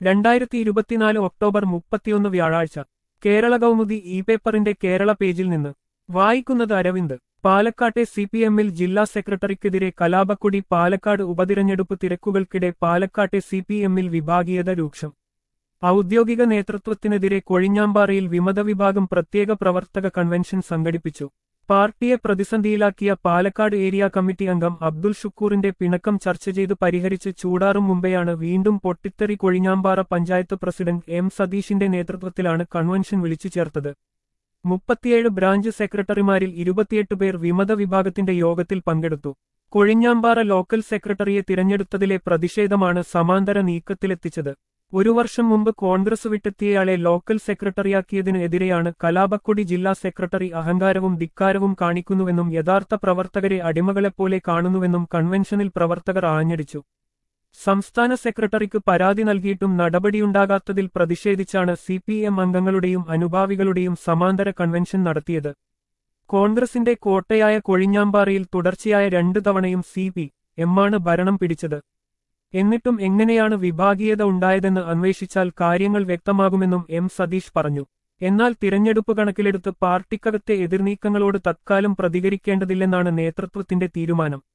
രണ്ടായിരത്തി ഇരുപത്തിനാല് ഒക്ടോബർ മുപ്പത്തിയൊന്ന് വ്യാഴാഴ്ച കേരള കൗമുദി ഇ പേപ്പറിന്റെ കേരള പേജിൽ നിന്ന് വായിക്കുന്നത് അരവിന്ദ് പാലക്കാട്ടെ സി പി എമ്മിൽ ജില്ലാ സെക്രട്ടറിക്കെതിരെ കലാപക്കൊടി പാലക്കാട് ഉപതിരഞ്ഞെടുപ്പ് തിരക്കുകൾക്കിടെ പാലക്കാട്ടെ സി പി എമ്മിൽ വിഭാഗീയത രൂക്ഷം ഔദ്യോഗിക നേതൃത്വത്തിനെതിരെ കൊഴിഞ്ഞാമ്പാറയിൽ വിമത വിഭാഗം പ്രത്യേക പ്രവർത്തക കൺവെൻഷൻ സംഘടിപ്പിച്ചു പാർട്ടിയെ പ്രതിസന്ധിയിലാക്കിയ പാലക്കാട് ഏരിയ കമ്മിറ്റി അംഗം അബ്ദുൽ ഷുക്കൂറിന്റെ പിണക്കം ചർച്ച ചെയ്ത് പരിഹരിച്ച് ചൂടാറും മുമ്പെയാണ് വീണ്ടും പൊട്ടിത്തെറി കൊഴിഞ്ഞാമ്പാറ പഞ്ചായത്ത് പ്രസിഡന്റ് എം സതീഷിന്റെ നേതൃത്വത്തിലാണ് കൺവെൻഷൻ വിളിച്ചു ചേർത്തത് മുപ്പത്തിയേഴ് ബ്രാഞ്ച് സെക്രട്ടറിമാരിൽ ഇരുപത്തിയെട്ട് പേർ വിമത വിഭാഗത്തിന്റെ യോഗത്തിൽ പങ്കെടുത്തു കൊഴിഞ്ഞാമ്പാറ ലോക്കൽ സെക്രട്ടറിയെ തിരഞ്ഞെടുത്തതിലെ പ്രതിഷേധമാണ് സമാന്തര നീക്കത്തിലെത്തിച്ചത് ഒരു വർഷം മുമ്പ് കോൺഗ്രസ് വിട്ടെത്തിയയാളെ ലോക്കൽ സെക്രട്ടറിയാക്കിയതിന് എതിരെയാണ് കലാപക്കൊടി ജില്ലാ സെക്രട്ടറി അഹങ്കാരവും ധിക്കാരവും കാണിക്കുന്നുവെന്നും യഥാർത്ഥ പ്രവർത്തകരെ അടിമകളെപ്പോലെ കാണുന്നുവെന്നും കൺവെൻഷനിൽ പ്രവർത്തകർ ആഞ്ഞടിച്ചു സംസ്ഥാന സെക്രട്ടറിക്ക് പരാതി നൽകിയിട്ടും നടപടിയുണ്ടാകാത്തതിൽ പ്രതിഷേധിച്ചാണ് സി പി എം അംഗങ്ങളുടെയും അനുഭാവികളുടെയും സമാന്തര കൺവെൻഷൻ നടത്തിയത് കോൺഗ്രസിന്റെ കോട്ടയായ കൊഴിഞ്ഞാമ്പാറയിൽ തുടർച്ചയായ രണ്ടു തവണയും സി പി എമ്മാണ് ഭരണം പിടിച്ചത് എന്നിട്ടും എങ്ങനെയാണ് വിഭാഗീയത ഉണ്ടായതെന്ന് അന്വേഷിച്ചാൽ കാര്യങ്ങൾ വ്യക്തമാകുമെന്നും എം സതീഷ് പറഞ്ഞു എന്നാൽ തിരഞ്ഞെടുപ്പ് കണക്കിലെടുത്ത് പാർട്ടിക്കകത്തെ എതിർനീക്കങ്ങളോട് തത്കാലം പ്രതികരിക്കേണ്ടതില്ലെന്നാണ് നേതൃത്വത്തിന്റെ തീരുമാനം